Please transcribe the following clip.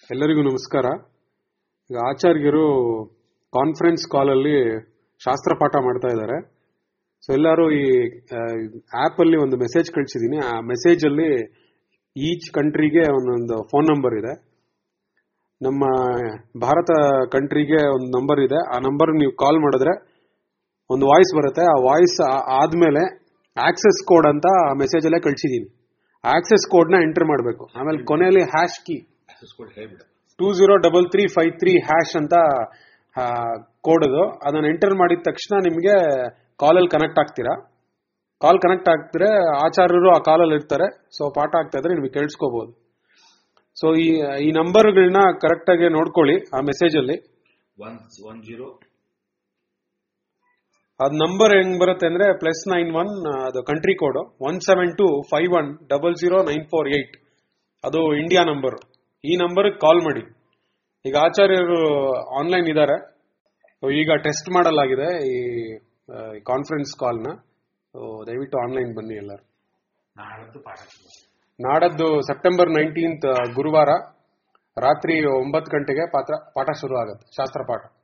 ಎಲ್ಲರಿಗೂ ನಮಸ್ಕಾರ ಈಗ ಆಚಾರ್ಯರು ಕಾನ್ಫರೆನ್ಸ್ ಕಾಲಲ್ಲಿ ಶಾಸ್ತ್ರ ಪಾಠ ಮಾಡ್ತಾ ಇದ್ದಾರೆ ಸೊ ಎಲ್ಲರೂ ಈ ಆಪ್ ಅಲ್ಲಿ ಒಂದು ಮೆಸೇಜ್ ಕಳಿಸಿದೀನಿ ಆ ಮೆಸೇಜ್ ಅಲ್ಲಿ ಈಚ್ ಕಂಟ್ರಿಗೆ ಒಂದೊಂದು ಫೋನ್ ನಂಬರ್ ಇದೆ ನಮ್ಮ ಭಾರತ ಕಂಟ್ರಿಗೆ ಒಂದು ನಂಬರ್ ಇದೆ ಆ ನಂಬರ್ ನೀವು ಕಾಲ್ ಮಾಡಿದ್ರೆ ಒಂದು ವಾಯ್ಸ್ ಬರುತ್ತೆ ಆ ವಾಯ್ಸ್ ಆದ್ಮೇಲೆ ಆಕ್ಸೆಸ್ ಕೋಡ್ ಅಂತ ಆ ಮೆಸೇಜ್ ಅಲ್ಲೇ ಕಳ್ಸಿದೀನಿ ಆಕ್ಸೆಸ್ ಕೋಡ್ ನ ಎಂಟರ್ ಮಾಡಬೇಕು ಆಮೇಲೆ ಕೊನೆಯಲ್ಲಿ ಹ್ಯಾಶ್ ಕೀ ಸ್ಕೂಲ್ ಹೇಳ್ಬಿಡು two zero double three five three hash ಅಂತ ಕೋಡ್ ಅದು ಅದನ್ನ ಎಂಟರ್ ಮಾಡಿದ ತಕ್ಷಣ ನಿಮಗೆ ಕಾಲಲ್ಲಿ ಕನೆಕ್ಟ್ ಆಗ್ತೀರಾ ಕಾಲ್ ಕನೆಕ್ಟ್ ಆಗ್ತಿದ್ರೆ ಆಚಾರ್ಯರು ಆ ಕಾಲಲ್ಲಿ ಇರ್ತಾರೆ ಸೊ ಪಾಠ ಆಗ್ತಾ ಇದ್ರೆ ನಿಮಗೆ ಕೇಳಿಸ್ಕೋಬಹುದು ಸೊ ಈ ಈ ನಂಬರ್ಗಳನ್ನ ಕರೆಕ್ಟ್ ಆಗಿ ನೋಡ್ಕೊಳ್ಳಿ ಆ ಮೆಸೇಜ್ ಅಲ್ಲಿ ಒನ್ ಒನ್ ಜೀರೋ ಅದ್ ನಂಬರ್ ಹೆಂಗ್ ಬರುತ್ತೆ ಅಂದ್ರೆ ಪ್ಲಸ್ ನೈನ್ ಒನ್ ಅದು country code one seven two five one double zero nine four eight ಅದು ಇಂಡಿಯಾ ನಂಬರ್ ಈ ನಂಬರ್ ಕಾಲ್ ಮಾಡಿ ಈಗ ಆಚಾರ್ಯರು ಆನ್ಲೈನ್ ಇದ್ದಾರೆ ಈಗ ಟೆಸ್ಟ್ ಮಾಡಲಾಗಿದೆ ಈ ಕಾನ್ಫರೆನ್ಸ್ ಕಾಲ್ನ ದಯವಿಟ್ಟು ಆನ್ಲೈನ್ ಬನ್ನಿ ಎಲ್ಲರೂ ನಾಳದ್ದು ಪಾಠ ಶುರು. ನಾಡದ್ದು ಸೆಪ್ಟೆಂಬರ್ ನೈನ್ಟೀನ್ತ್ ಗುರುವಾರ ರಾತ್ರಿ ಒಂಬತ್ತು ಗಂಟೆಗೆ ಪಾತ್ರ ಪಾಠ ಶುರು ಆಗುತ್ತೆ ಶಾಸ್ತ್ರ ಪಾಠ